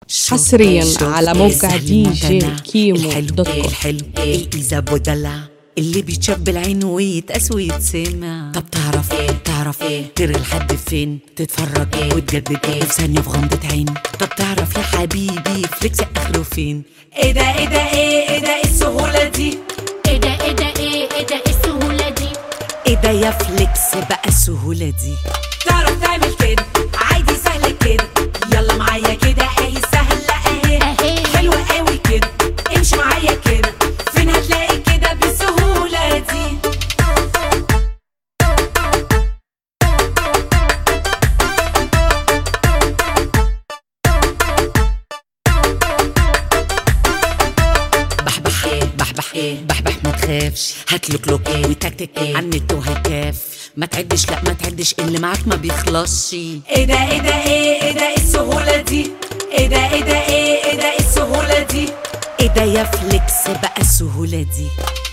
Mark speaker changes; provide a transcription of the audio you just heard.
Speaker 1: حصريا على موقع دي جي كيمو
Speaker 2: الحلو
Speaker 1: دوت
Speaker 2: ايه
Speaker 1: كوم
Speaker 2: الحلو ايه الايزاب ودلع اللي بيتشب العين ويتقاس ويتسمع طب تعرف ايه تعرف ايه ترغي لحد فين تتفرج ايه وتجدد ايه في ثانيه في غمضه عين طب تعرف يا حبيبي فليكس اخره فين ايه ده ايه ده ايه ايه ده إيه السهوله دي
Speaker 3: ايه ده ايه ده ايه ايه ده ايه السهولة دي
Speaker 2: ايه ده يا فليكس بقى السهوله دي تعرف تعمل كده عادي سهل كده يلا معايا كده اهي سهله اهي
Speaker 3: اهي
Speaker 2: حلوة قوي كده امشي معايا كده فين هتلاقي كده بالسهولة دي بحبح ايه بحبح ايه بحبح ما تخافش هاتلك لوك ايه وتكتك ايه عن النت وهيكاف ما تعدش لا ما تعدش اللي معاك ما بيخلصش ايه ده ايه ده ايه ايه ده إيه السهولة دي ايه ده ايه ده ايه ايه ده إيه السهولة دي ايه ده يا فليكس بقى السهولة دي